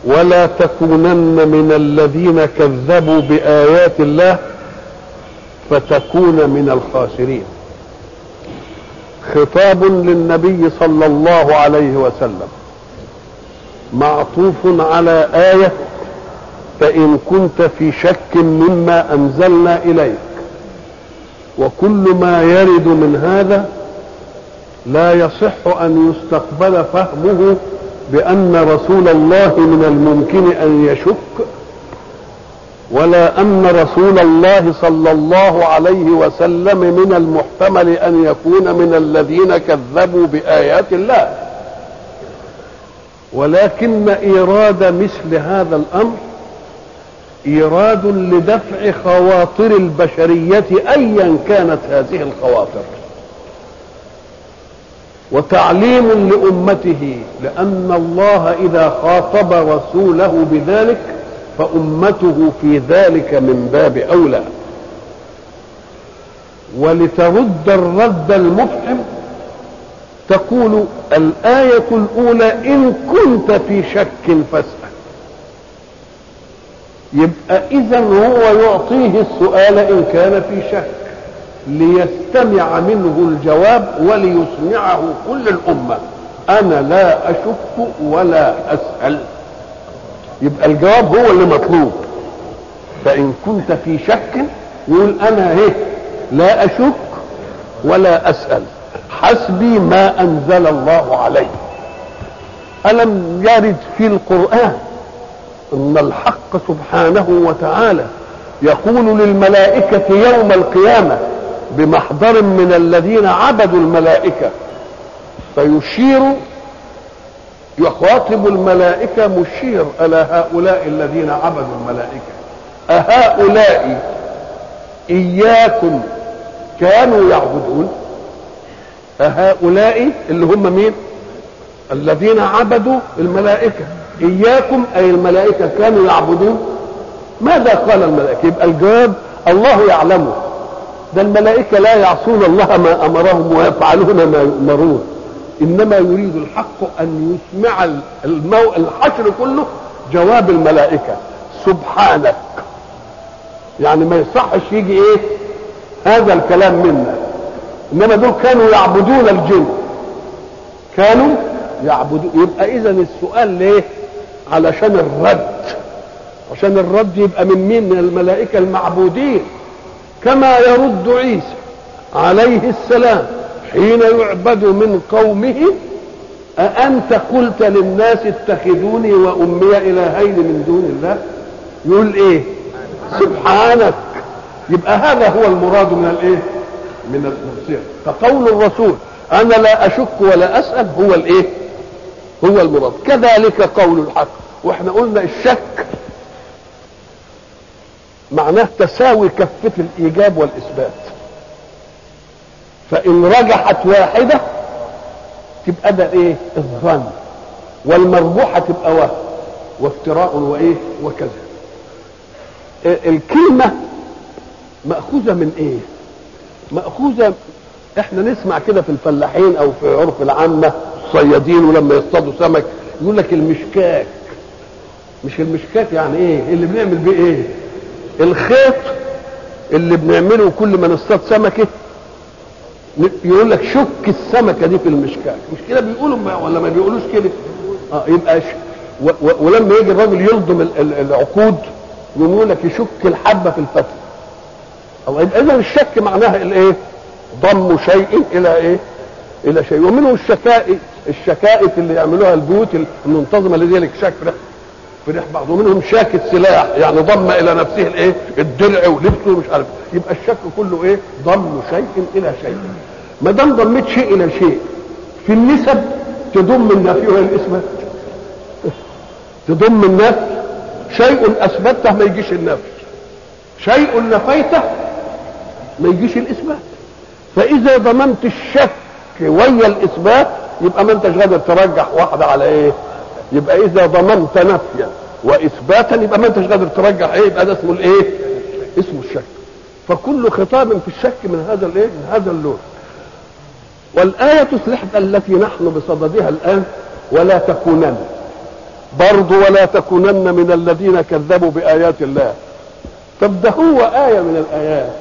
ولا تكونن من الذين كذبوا بآيات الله فتكون من الخاسرين خطاب للنبي صلى الله عليه وسلم معطوف على آية فإن كنت في شك مما أنزلنا إليك وكل ما يرد من هذا لا يصح أن يستقبل فهمه بأن رسول الله من الممكن أن يشك ولا أن رسول الله صلى الله عليه وسلم من المحتمل أن يكون من الذين كذبوا بآيات الله ولكن إيراد مثل هذا الأمر إيراد لدفع خواطر البشرية أيا كانت هذه الخواطر وتعليم لأمته لأن الله إذا خاطب رسوله بذلك فأمته في ذلك من باب أولى ولترد الرد المفحم تقول الآية الأولى إن كنت في شك فاسأل يبقى إذا هو يعطيه السؤال إن كان في شك ليستمع منه الجواب وليسمعه كل الأمة أنا لا أشك ولا أسأل يبقى الجواب هو اللي مطلوب فإن كنت في شك يقول أنا إيه لا أشك ولا أسأل حسبي ما أنزل الله علي ألم يرد في القرآن أن الحق سبحانه وتعالى يقول للملائكة يوم القيامة بمحضر من الذين عبدوا الملائكة فيشير يخاطب الملائكة مشير ألا هؤلاء الذين عبدوا الملائكة أهؤلاء إياكم كانوا يعبدون أهؤلاء اللي هم مين الذين عبدوا الملائكة إياكم أي الملائكة كانوا يعبدون ماذا قال الملائكة يبقى الجواب الله يعلمه ده الملائكة لا يعصون الله ما أمرهم ويفعلون ما يؤمرون إنما يريد الحق أن يسمع المو... الحشر كله جواب الملائكة سبحانك يعني ما يصحش يجي إيه هذا الكلام منا إنما دول كانوا يعبدون الجن كانوا يعبدون يبقى إذا السؤال ليه علشان الرد عشان الرد يبقى من مين من الملائكة المعبودين كما يرد عيسى عليه السلام حين يعبد من قومه أأنت قلت للناس اتخذوني وأمي إلهين من دون الله يقول إيه سبحانك يبقى هذا هو المراد من الإيه من التفسير فقول الرسول أنا لا أشك ولا أسأل هو الإيه هو المراد كذلك قول الحق واحنا قلنا الشك معناه تساوي كفة الإيجاب والإثبات فإن رجحت واحدة تبقى ده إيه الظن والمربوحة تبقى وهم وافتراء وإيه وكذا الكلمة مأخوذة من إيه مأخوذة احنا نسمع كده في الفلاحين او في عرف العامة الصيادين ولما يصطادوا سمك يقول لك المشكاك مش المشكاك يعني ايه اللي بنعمل بيه ايه الخيط اللي بنعمله كل ما نصطاد سمكه يقول لك شك السمكه دي في المشكاك مش كده بيقولوا ما ولا ما بيقولوش كده اه يبقى ش... و... و... ولما يجي الراجل يلضم ال... ال... العقود يقول لك يشك الحبه في الفتله او اذا الشك معناها الايه ضم شيء الى ايه الى شيء ومنه الشكائت الشكائت اللي يعملوها البيوت المنتظمه اللي لك شك في ريح في ريح بعض ومنهم شاكت سلاح يعني ضم الى نفسه الايه الدرع ولبسه مش عارف يبقى الشك كله ايه ضم شيء الى شيء ما دام ضميت شيء الى شيء في النسب تضم النفي والاثبات تضم النفي شيء اثبته ما يجيش النفي شيء نفيته ما يجيش الاثبات فاذا ضمنت الشك ويا الاثبات يبقى ما انتش قادر ترجح واحده على ايه يبقى اذا ضمنت نفيا واثباتا يبقى ما انتش قادر ترجح ايه يبقى ده اسمه الايه اسمه الشك فكل خطاب في الشك من هذا الايه من هذا اللون والآية التي نحن بصددها الآن ولا تكونن برضه ولا تكونن من الذين كذبوا بآيات الله طب ده هو آية من الآيات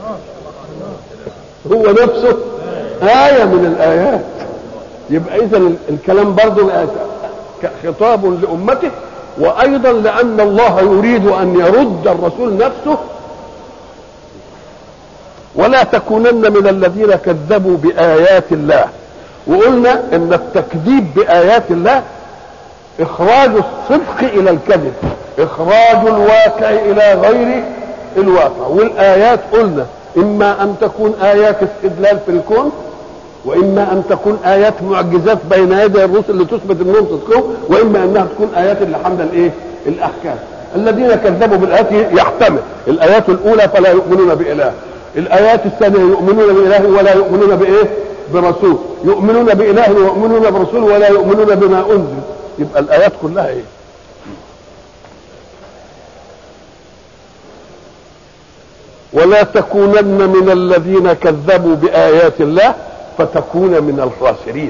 هو نفسه آية من الآيات يبقى إذا الكلام برضه خطاب لأمته وأيضا لأن الله يريد أن يرد الرسول نفسه ولا تكونن من الذين كذبوا بآيات الله وقلنا ان التكذيب بآيات الله اخراج الصدق الى الكذب اخراج الواقع الى غير الواقع والايات قلنا اما ان تكون ايات استدلال في الكون واما ان تكون ايات معجزات بين يدي الرسل لتثبت انهم صدقهم واما انها تكون ايات اللي حمل الايه الاحكام الذين كذبوا بالايات يحتمل الايات الاولى فلا يؤمنون باله الايات الثانيه يؤمنون باله ولا يؤمنون بايه برسول يؤمنون باله ويؤمنون برسول ولا يؤمنون بما انزل يبقى الايات كلها ايه ولا تكونن من الذين كذبوا بايات الله فتكون من الخاسرين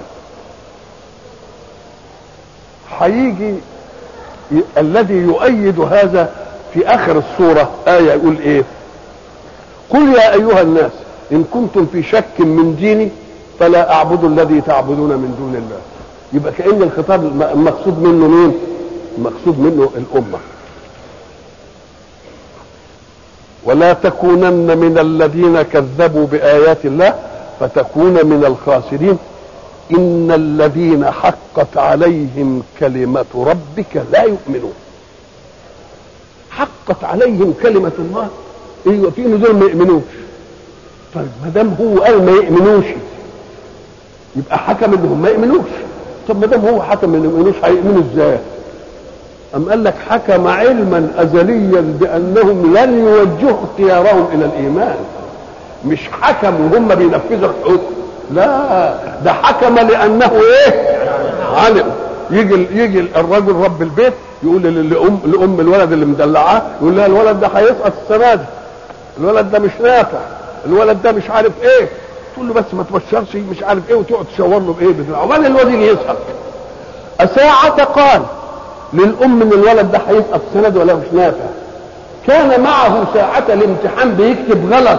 هيجي الذي يؤيد هذا في اخر السوره ايه يقول ايه قل يا ايها الناس ان كنتم في شك من ديني فلا اعبد الذي تعبدون من دون الله يبقى كان الخطاب المقصود منه مين المقصود منه الامه ولا تكونن من الذين كذبوا بايات الله فتكون من الخاسرين ان الذين حقت عليهم كلمه ربك لا يؤمنون حقت عليهم كلمه الله ايوه في نزول ما يؤمنوش طيب ما دام هو قال ما يؤمنوش يبقى حكم انهم ما يؤمنوش طب ما دام هو حكم انهم ما يؤمنوش هيؤمنوا ازاي؟ أم قال لك حكم علما أزليا بأنهم لن يوجهوا اختيارهم إلى الإيمان مش حكم وهم بينفذوا الحكم لا ده حكم لأنه إيه علم يجي يجي الرجل رب البيت يقول لأم لأم الولد اللي مدلعاه يقول لها الولد ده هيسقط السنة دي الولد ده مش نافع الولد ده مش عارف ايه تقول له بس ما تبشرش مش عارف ايه وتقعد تشاور له بايه بتاع وبعدين الواد يجي يسقط ساعة قال للام ان الولد ده هيسقط سند ولا مش نافع كان معه ساعة الامتحان بيكتب غلط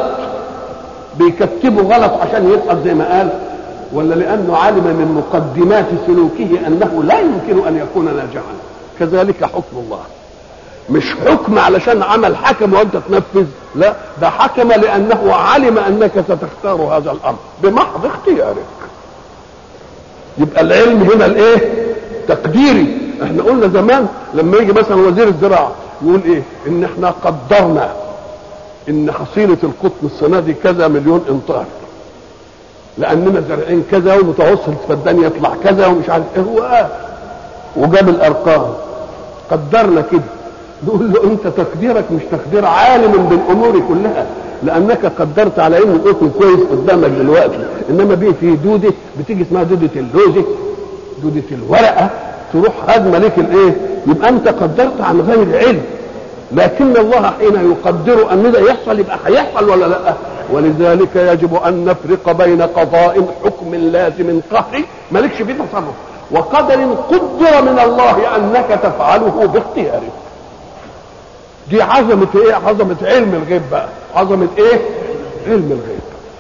بيكتبه غلط عشان يسقط زي ما قال ولا لانه علم من مقدمات سلوكه انه لا يمكن ان يكون ناجحا كذلك حكم الله مش حكم علشان عمل حكم وانت تنفذ لا ده حكم لانه علم انك ستختار هذا الامر بمحض اختيارك يبقى العلم هنا الايه تقديري احنا قلنا زمان لما يجي مثلا وزير الزراعه يقول ايه ان احنا قدرنا ان حصيله القطن السنه دي كذا مليون امتار لاننا زارعين كذا ومتوسط فالدنيا يطلع كذا ومش عارف ايه هو آه. وجاب الارقام قدرنا كده نقول له انت تقديرك مش تقدير عالم بالامور كلها لانك قدرت على انه القطن كويس قدامك دلوقتي انما بيه في دوده بتيجي اسمها دوده اللوزه دوده الورقه تروح هدمه لك الايه يبقى انت قدرت عن غير علم لكن الله حين يقدر ان ده يحصل يبقى هيحصل ولا لا ولذلك يجب ان نفرق بين قضاء حكم لازم قهري مالكش فيه تصرف وقدر قدر من الله انك تفعله باختيارك دي عظمة ايه عظمة علم الغيب بقى عظمة ايه علم الغيب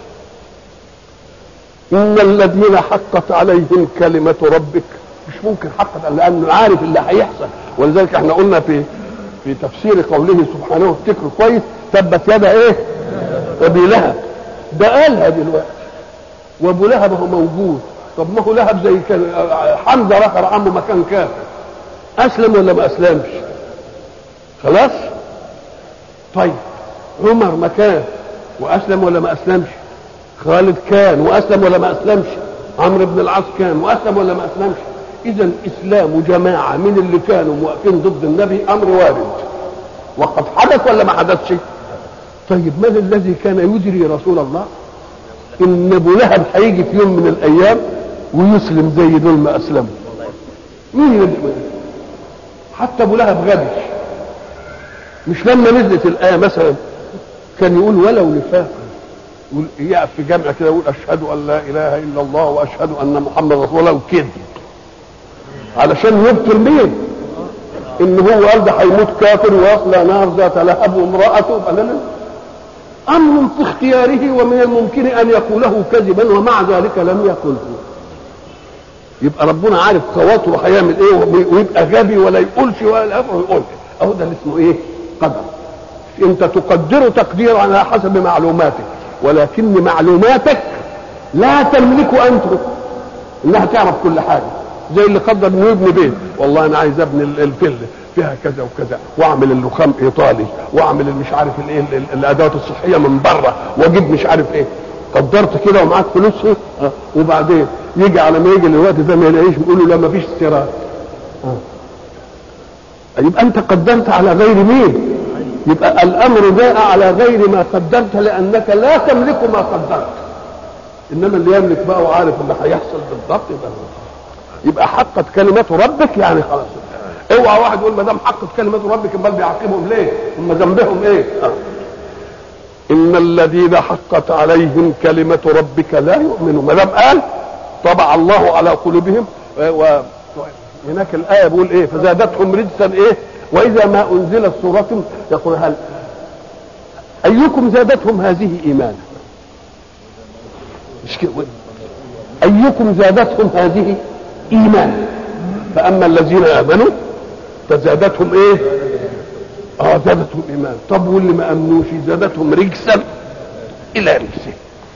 ان الذين حقت عليهم كلمة ربك مش ممكن حقت لانه عارف اللي هيحصل ولذلك احنا قلنا في في تفسير قوله سبحانه افتكروا كويس تبت يدا ايه ابي لهب ده قالها دلوقتي وابو لهب هو موجود طب ما هو لهب زي كان حمزه رخر عمه مكان كافر اسلم ولا ما اسلمش خلاص طيب عمر مكان واسلم ولا ما اسلمش خالد كان واسلم ولا ما اسلمش عمرو بن العاص كان واسلم ولا ما اسلمش اذا اسلام جماعه من اللي كانوا واقفين ضد النبي امر وارد وقد حدث ولا ما حدثش طيب من الذي كان يدري رسول الله ان ابو لهب هيجي في يوم من الايام ويسلم زي دول ما اسلموا مين يدري حتى ابو لهب غبي مش لما نزلت الايه مثلا كان يقول ولو نفاقا يقول يقف في جامع كده يقول اشهد ان لا اله الا الله واشهد ان محمد رسول الله وكذب علشان يبطل مين ان هو قال ده هيموت كافر ويصلى نار ذات لهب وامراته لا لا امر في اختياره ومن الممكن ان يقوله كذبا ومع ذلك لم يقله يبقى ربنا عارف خواطره هيعمل ايه ويبقى غبي ولا يقولش ولا يقول اهو ده اللي اسمه ايه قدر انت تقدر تقدير على حسب معلوماتك ولكن معلوماتك لا تملك انت انها تعرف كل حاجه زي اللي قدر انه يبني بيت والله انا عايز ابني الفيلا فيها كذا وكذا واعمل اللخام ايطالي واعمل مش عارف الايه الادوات الصحيه من بره واجيب مش عارف ايه قدرت كده ومعاك فلوس اه وبعدين يجي على ما يجي الوقت ده ما يلاقيش يقول له لا ما فيش استيراد اه يبقى انت قدرت على غير مين يبقى الامر جاء على غير ما قدرت لانك لا تملك ما قدرت انما اللي يملك بقى وعارف اللي هيحصل بالضبط يبقى يبقى حقت كلمة ربك يعني خلاص اوعى واحد يقول ما دام حقت كلمة ربك امال بيعاقبهم ليه؟ هم ذنبهم ايه؟ آه. ان الذين حقت عليهم كلمة ربك لا يؤمنون ما دام قال طبع الله على قلوبهم و هناك الآية بيقول ايه؟ فزادتهم رجسا ايه؟ وإذا ما أنزلت سورة يقول هل أيكم زادتهم هذه إيمانا؟ مش كده أيكم زادتهم هذه إيمانا فأما الذين آمنوا فزادتهم إيه؟ اه زادتهم ايمان طب واللي ما امنوش زادتهم رجسا الى رجسه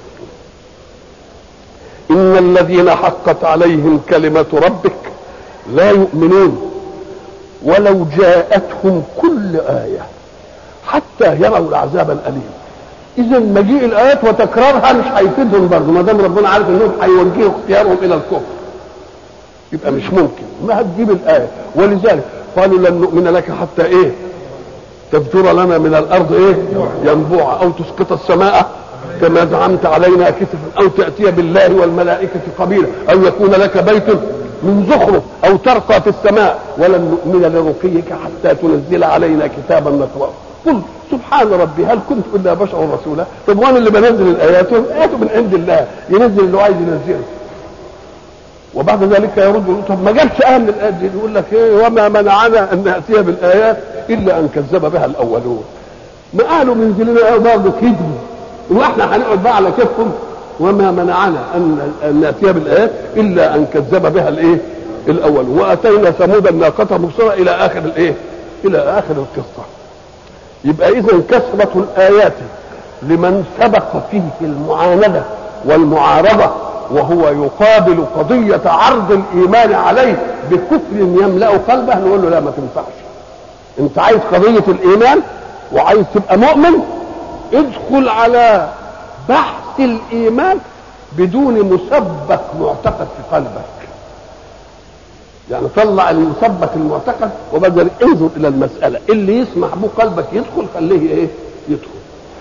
ان الذين حقت عليهم كلمه ربك لا يؤمنون ولو جاءتهم كل ايه حتى يروا العذاب الاليم اذا مجيء الايات وتكرارها مش هيفيدهم برضه ما دام ربنا عارف انهم هيوجهوا اختيارهم الى الكفر يبقى مش ممكن ما هتجيب الايه ولذلك قالوا لن نؤمن لك حتى ايه تفجر لنا من الارض ايه ينبوعا او تسقط السماء كما زعمت علينا كسفا او تاتي بالله والملائكه قبيلا او يكون لك بيت من زخرف او ترقى في السماء ولن نؤمن لرقيك حتى تنزل علينا كتابا نقراه قل سبحان ربي هل كنت الا بشر رسولا طب وانا اللي بنزل الايات الايات من عند الله ينزل اللي عايز ينزله وبعد ذلك يرد يقول طب ما جابش ايه من الايات دي يقول لك ايه وما منعنا ان ناتي بالايات الا ان كذب بها الاولون ما قالوا من لنا ايه برضه كذبوا واحنا هنقعد بقى على كيفهم وما منعنا ان ان ناتي بالايات الا ان كذب بها الايه الاول واتينا ثمود الناقه مبصره الى اخر الايه الى اخر القصه يبقى اذا كثره الايات لمن سبق فيه المعانده والمعارضه وهو يقابل قضية عرض الإيمان عليه بكفر يملأ قلبه نقول له لا ما تنفعش أنت عايز قضية الإيمان وعايز تبقى مؤمن ادخل على بحث الإيمان بدون مسبك معتقد في قلبك يعني طلع المسبك المعتقد وبدل انظر إلى المسألة اللي يسمح به قلبك يدخل خليه إيه يدخل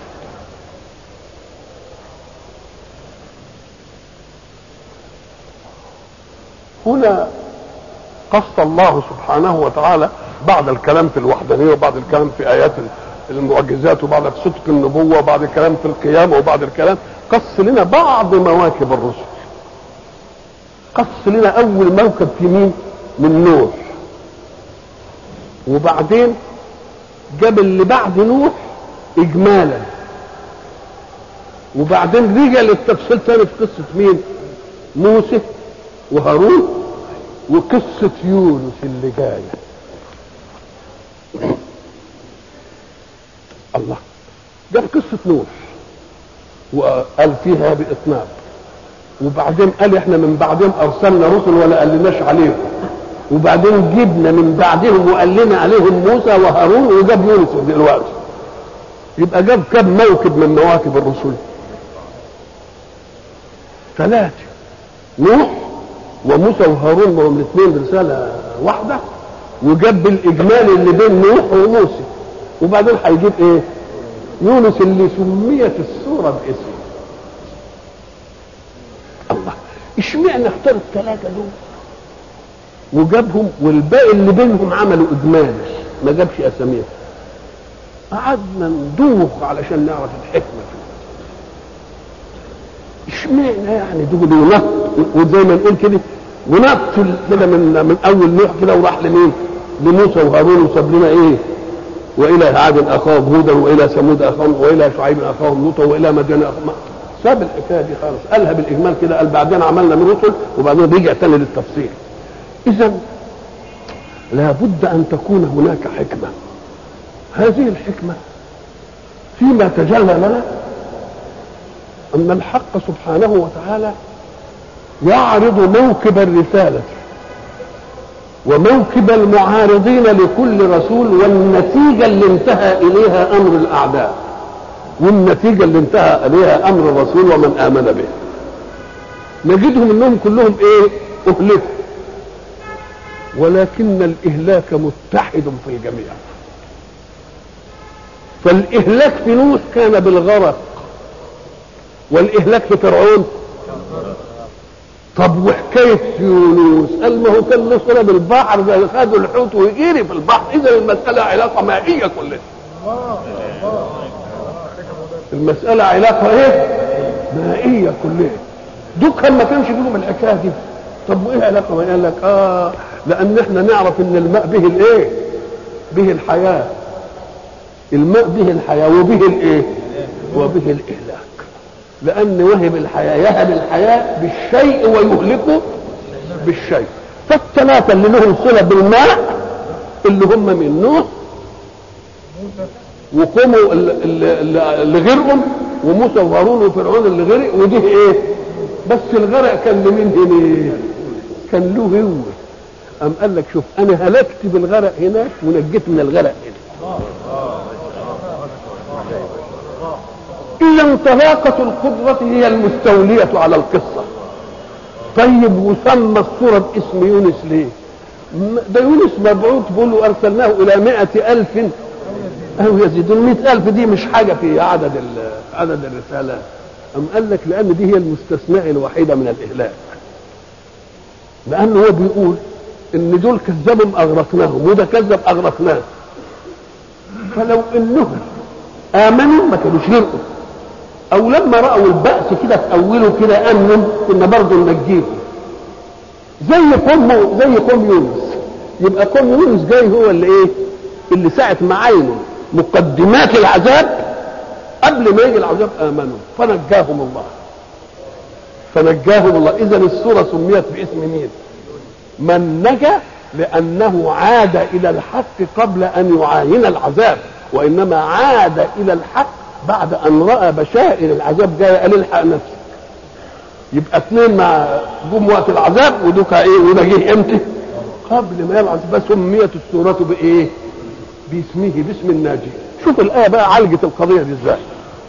هنا قص الله سبحانه وتعالى بعد الكلام في الوحدانيه وبعد الكلام في ايات المعجزات وبعد صدق النبوه وبعد الكلام في القيامه وبعد الكلام قص لنا بعض مواكب الرسل قص لنا اول موكب في مين من نوح وبعدين جاب اللي بعد نوح اجمالا وبعدين رجع للتفصيل تاني في قصه مين موسى وهارون وقصة يونس اللي جاية الله جاب قصة نوح وقال فيها بإطناب وبعدين قال احنا من بعدهم ارسلنا رسل ولا قالناش عليهم وبعدين جبنا من بعدهم وقال لنا عليهم موسى وهارون وجاب يونس دلوقتي يبقى جاب كم موكب من مواكب الرسل ثلاثة نوح وموسى وهارون ما هم الاثنين رساله واحده وجاب الاجمالي اللي بين نوح وموسى وبعدين هيجيب ايه؟ يونس اللي سميت السوره باسمه الله اشمعنى اختار الثلاثه دول وجابهم والباقي اللي بينهم عملوا اجمالي ما جابش اساميهم قعدنا ندوخ علشان نعرف الحكمه فيه اشمعنى يعني دول ونط وزي ما نقول كده ونط كده من من اول نوح كده وراح لمين؟ لموسى وهارون وساب لنا ايه والى عاد اخاهم هودا والى ثمود اخاهم والى شعيب اخاهم لوطا والى مدين اخاهم ساب الحكايه دي خالص قالها بالاجمال كده قال بعدين عملنا من رسل وبعدين رجع تاني للتفصيل اذا لابد ان تكون هناك حكمه هذه الحكمه فيما تجلى لنا ان الحق سبحانه وتعالى يعرض موكب الرساله وموكب المعارضين لكل رسول والنتيجه اللي انتهى اليها امر الاعداء والنتيجه اللي انتهى اليها امر الرسول ومن امن به نجدهم انهم كلهم ايه اهلكوا ولكن الاهلاك متحد في الجميع فالاهلاك في نوح كان بالغرق والاهلاك في فرعون طب وحكايه يونس قال ما هو كان له صله بالبحر ده خدوا الحوت ويجري في البحر اذا المساله علاقه مائيه كلها المساله علاقه ايه مائيه كلها دول ما تمشي بيهم الحكايه دي طب وايه علاقه ما قال لك اه لان احنا نعرف ان الماء به الايه به الحياه الماء به الحياه وبه الايه وبه الاهلاك لان وهب الحياه يهب الحياه بالشيء ويهلكه بالشيء فالثلاثه اللي لهم صله بالماء اللي هم من نوح وقوموا اللي, اللي غرقهم وموسى وهارون وفرعون اللي غرق ودي ايه بس الغرق كان لمين هنا كان له هو قام قال لك شوف انا هلكت بالغرق هناك ونجيت من الغرق هنا اذا طلاقة القدرة هي المستولية على القصة طيب وسمى الصورة باسم يونس ليه ده يونس مبعوث بيقولوا ارسلناه الى مائة الف او يزيدون مئة الف دي مش حاجة في عدد عدد الرسالات أم قال لك لأن دي هي المستثناء الوحيدة من الإهلاك لأنه هو بيقول إن دول كذبهم أغرقناهم وده كذب أغرقناه فلو إنهم آمنوا ما كانوش يرقوا أو لما رأوا البأس كده في أوله كده آمنوا كنا برضه ننجيهم زي قوم زي قوم يونس يبقى قوم يونس جاي هو اللي إيه؟ اللي ساعة ما عينوا مقدمات العذاب قبل ما يجي العذاب امنوا فنجاهم الله فنجاهم الله اذا السوره سميت باسم مين من نجا لانه عاد الى الحق قبل ان يعاين العذاب وانما عاد الى الحق بعد ان راى بشائر العذاب جايه قال الحق نفسك يبقى اثنين مع جم وقت العذاب ودوكا ايه وده جه امتى قبل ما العذاب سميت السوره بايه باسمه باسم الناجي شوف الآية بقى عالجت القضية دي ازاي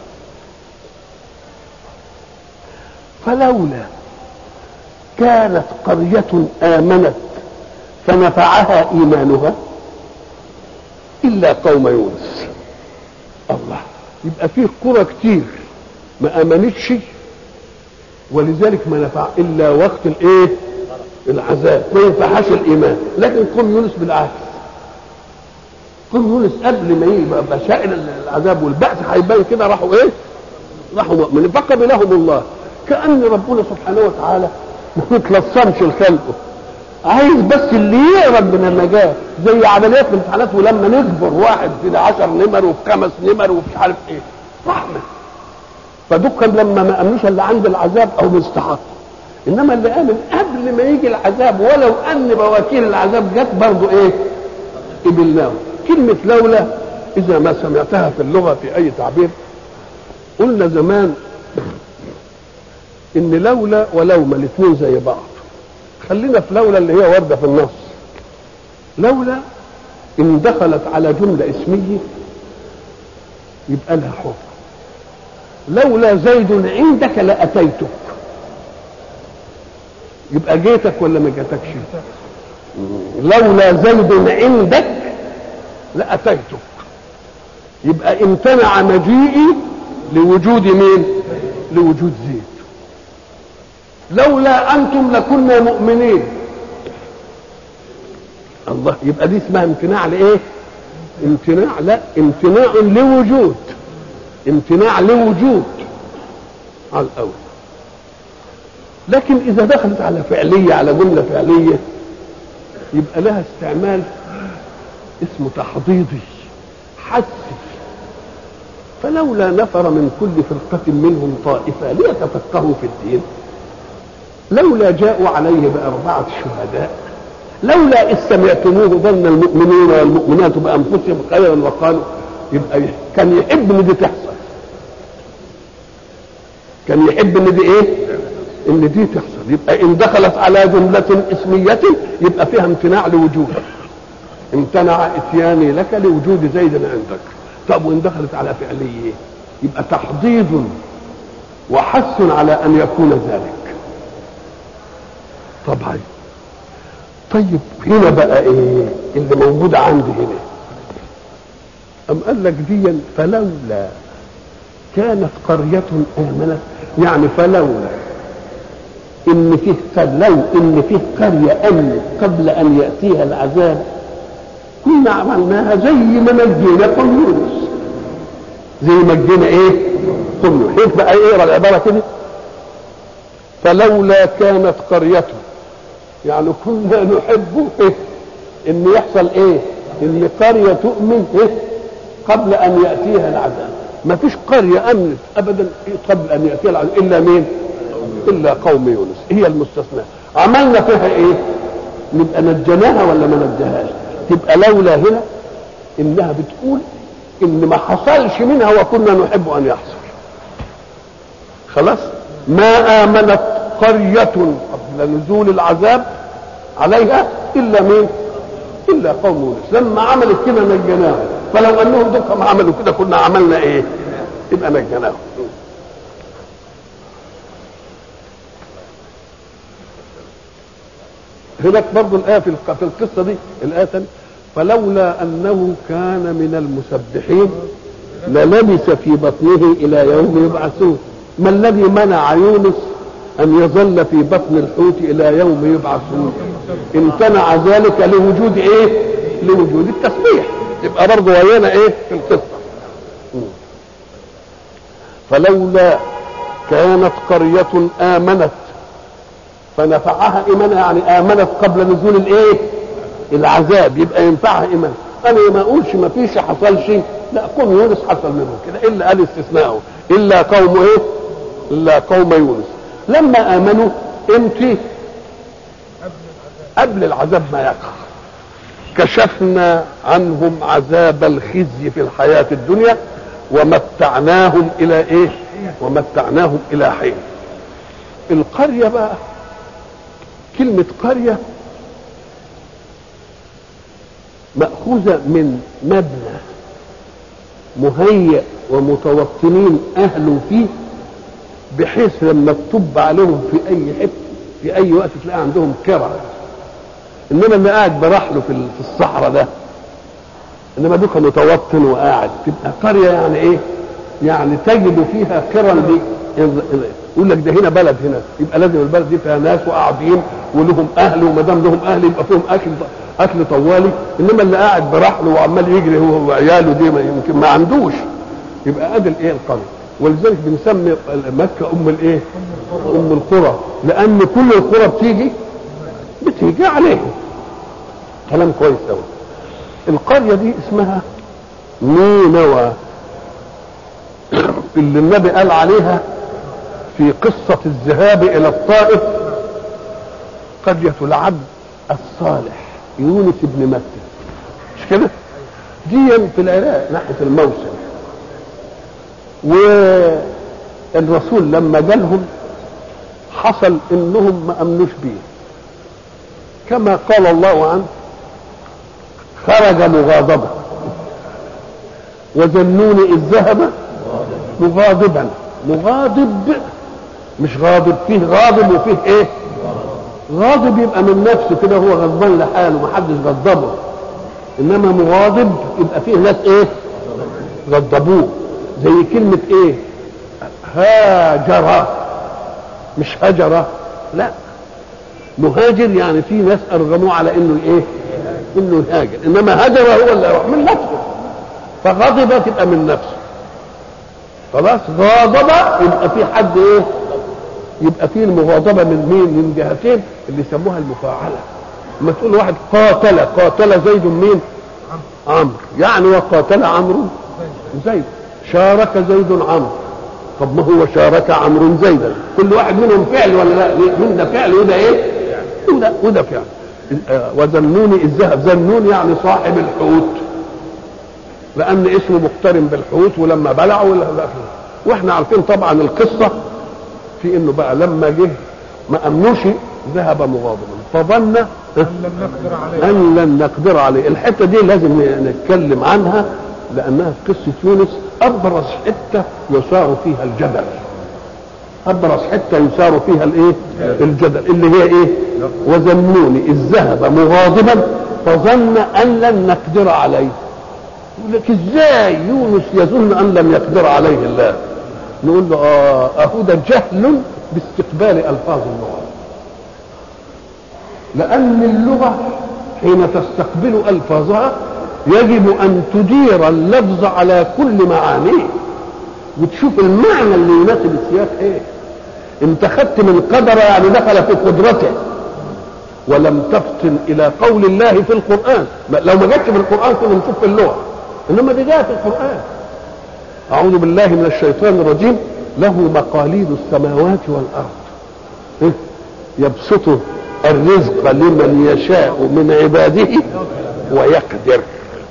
فلولا كانت قرية آمنت فنفعها إيمانها إلا قوم يونس الله يبقى فيه قرى كتير ما آمنتش ولذلك ما نفع إلا وقت الإيه العذاب ما ينفعهاش الإيمان لكن قوم يونس بالعكس قوم يونس قبل ما يبقى بشائر العذاب والبأس هيبان كده راحوا ايه؟ راحوا مؤمنين فقبلهم الله كأن ربنا سبحانه وتعالى ما يتلصمش لخلقه عايز بس اللي يقرب من النجاة زي عمليات الامتحانات ولما نكبر واحد كده 10 نمر وفي خمس نمر ومش عارف ايه رحمة فدول لما ما امنوش اللي عند العذاب او مستحق انما اللي امن قبل ما يجي العذاب ولو ان بواكيل العذاب جت برضه ايه؟ قبلناه كلمة لولا إذا ما سمعتها في اللغة في أي تعبير قلنا زمان إن لولا ولوما الاثنين زي بعض خلينا في لولا اللي هي واردة في النص لولا إن دخلت على جملة اسمية يبقى لها حكم لولا زيد عندك لأتيتك يبقى جيتك ولا ما جاتكش لولا زيد عندك لأتيتك يبقى امتنع مجيئي لوجود مين لوجود زيد لولا أنتم لكنا مؤمنين الله يبقى دي اسمها امتناع لإيه امتناع لا امتناع لوجود امتناع لوجود على الأول لكن إذا دخلت على فعلية على جملة فعلية يبقى لها استعمال اسمه تحضيضي حثي فلولا نفر من كل فرقة منهم طائفة ليتفقهوا في الدين لولا جاءوا عليه بأربعة شهداء لولا إذ سمعتموه ظن المؤمنون والمؤمنات بأنفسهم خيرا وقالوا يبقى كان يحب إن دي تحصل كان يحب إن دي إيه؟ إن دي تحصل يبقى إن دخلت على جملة اسمية يبقى فيها امتناع لوجود امتنع اتياني لك لوجود زيد عندك طب وان دخلت على فعليه يبقى تحضيض وحث على ان يكون ذلك طبعا طيب هنا بقى ايه اللي موجود عندي هنا ام قال لك ديا فلولا كانت قرية آمنت يعني فلولا إن فيه لو إن فيه قرية آمنت قبل أن يأتيها العذاب كنا عملناها زي ما نجينا قوم يونس زي ما نجينا ايه قوم يونس شوف بقى ايه العباره كده فلولا كانت قرية يعني كنا نحب إيه؟ ان يحصل ايه ان قرية تؤمن ايه قبل ان يأتيها العذاب ما فيش قرية امنت ابدا قبل ان يأتيها العذاب الا مين الا قوم يونس هي المستثنى عملنا فيها ايه نبقى نجيناها ولا ما نجيهاش تبقى لولا هنا انها بتقول ان ما حصلش منها وكنا نحب ان يحصل خلاص ما امنت قرية قبل نزول العذاب عليها الا مين الا قوم يونس لما عملت كده نجيناهم فلو انهم دول ما عملوا كده كنا عملنا ايه يبقى نجيناهم هناك برضو الآية في في القصة دي الآية تانية فلولا أنه كان من المسبحين للبث في بطنه إلى يوم يبعثون ما الذي منع يونس أن يظل في بطن الحوت إلى يوم يبعثون امتنع ذلك لوجود إيه لوجود التسبيح يبقى برضه ويانا إيه في القصة فلولا كانت قرية آمنت فنفعها ايمانها يعني امنت قبل نزول الايه العذاب يبقى ينفعها ايمان انا ما اقولش ما فيش حصل شيء لا قوم يونس حصل منهم كده الا قال استثناءه الا قوم ايه الا قوم يونس لما امنوا امتى قبل العذاب ما يقع كشفنا عنهم عذاب الخزي في الحياة الدنيا ومتعناهم إلى إيه؟ ومتعناهم إلى حين. القرية بقى كلمة قرية مأخوذة من مبنى مهيأ ومتوطنين أهله فيه بحيث لما تطب عليهم في أي حتة في أي وقت تلاقي عندهم كرة إنما اللي قاعد برحله في الصحراء ده إنما دوك متوطن وقاعد تبقى قرية يعني إيه؟ يعني تجد فيها كرا دي يقول لك ده هنا بلد هنا يبقى لازم البلد دي فيها ناس وقاعدين ولهم اهل وما دام لهم اهل يبقى فيهم اكل اكل طوالي انما اللي قاعد برحله وعمال يجري هو وعياله دي ما يمكن ما عندوش يبقى ادي الايه القريه ولذلك بنسمي مكه ام الايه؟ ام القرى لان كل القرى بتيجي بتيجي عليهم كلام كويس قوي القريه دي اسمها نينوى اللي النبي قال عليها في قصة الذهاب إلى الطائف قرية العبد الصالح يونس بن متى مش كده؟ دي في العراق ناحية الموسم والرسول لما جالهم حصل انهم ما امنوش بيه كما قال الله عنه خرج مغاضبا وذنون اذ ذهب مغاضبا مغاضب مش غاضب فيه غاضب وفيه ايه غاضب يبقى من نفسه كده هو غضبان لحاله ما حدش غضبه انما مغاضب يبقى فيه ناس ايه غضبوه زي كلمة ايه هاجر مش هجرة لا مهاجر يعني في ناس ارغموه على انه ايه انه يهاجر انما هجر هو اللي يروح من نفسه فغضب تبقى من نفسه خلاص غاضب يبقى في حد ايه يبقى في المغاضبة من مين من جهتين اللي يسموها المفاعلة لما تقول واحد قاتل قاتل زيد مين عمرو يعني وقاتل عمرو زيد شارك زيد عمرو طب ما هو شارك عمرو زيدا كل واحد منهم فعل ولا لا من ده فعل وده ايه وده وده فعل آه، وذنوني اذ ذهب ذنون يعني صاحب الحوت لان اسمه مقترن بالحوت ولما بلعوا ولا لا واحنا عارفين طبعا القصه في انه بقى لما جه ما امنوش ذهب مغاضبا فظن لم نقدر عليه ان لن نقدر عليه الحته دي لازم نتكلم عنها لانها في قصه يونس ابرز حته يثار فيها الجدل ابرز حته يثار فيها الايه الجدل اللي هي ايه وذنوني اذ ذهب مغاضبا فظن ان لن نقدر عليه يقول لك ازاي يونس يظن ان لم يقدر عليه الله نقول له اه اهو ده جهل باستقبال الفاظ اللغه لأن اللغة حين تستقبل ألفاظها يجب أن تدير اللفظ على كل معانيه وتشوف المعنى اللي يناسب السياق ايه انت خدت من قدر يعني دخل في قدرته ولم تفطن الى قول الله في القران ما- لو ما جاتش في القران كنا نشوف في اللغه انما دي جاءت في القران اعوذ بالله من الشيطان الرجيم له مقاليد السماوات والارض إيه؟ يبسط الرزق لمن يشاء من عباده ويقدر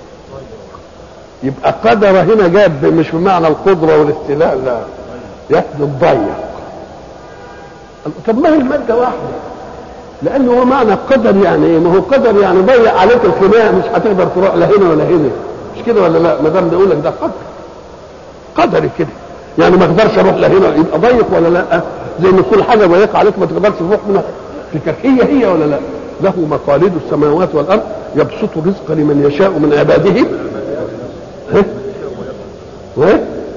يبقى قدر هنا جاب مش بمعنى القدره والاستيلاء لا يقدر ضيق طب ما هي الماده واحده لان هو معنى قدر يعني ايه ما هو قدر يعني ضيق عليك الخناق مش هتقدر تروح لا هنا ولا هنا مش كده ولا لا ما دام بيقول لك ده قدر قدري كده يعني ما اقدرش اروح لا هنا يبقى ضيق ولا لا زي ما كل حاجه ضيقه عليك ما تقدرش تروح منها فكر هي هي ولا لا له مقاليد السماوات والارض يبسط الرزق لمن يشاء من عباده ها؟ و-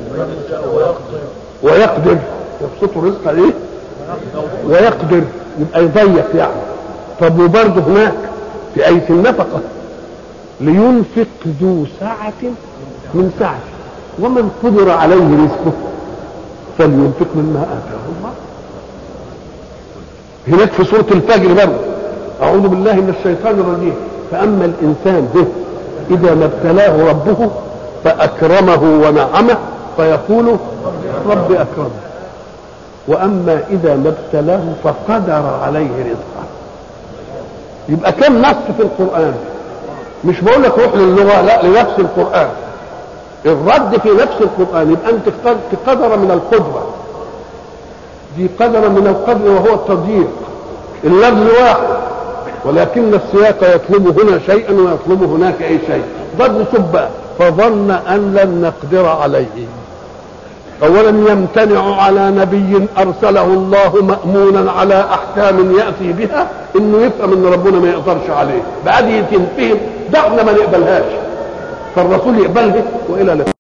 ويقدر يبسط الرزق ايه ويقدر يبقى يضيق يعني طب وبرضه هناك في آية النفقة لينفق ذو سعة من سعته ومن قدر عليه رزقه فلينفق مما آتاه الله هناك في سورة الفجر برضه أعوذ بالله من الشيطان الرجيم فأما الإنسان به إذا ما ابتلاه ربه فأكرمه ونعمه فيقول رب أكرمه وأما إذا ما ابتلاه فقدر عليه رزقه يبقى كم نص في القرآن مش بقول لك روح للغة لا لنفس القرآن الرد في نفس القرآن يبقى أنت اخترت قدر من القدرة دي قدر من القدر وهو التضييق اللفظ واحد ولكن السياق يطلب هنا شيئا ويطلب هناك اي شيء ضد سبة فظن ان لن نقدر عليه اولا يمتنع على نبي ارسله الله مامونا على احكام ياتي بها انه يفهم ان ربنا ما يقدرش عليه بعد يتنفهم ده احنا ما نقبلهاش فالرسول يقبلها والى اللقاء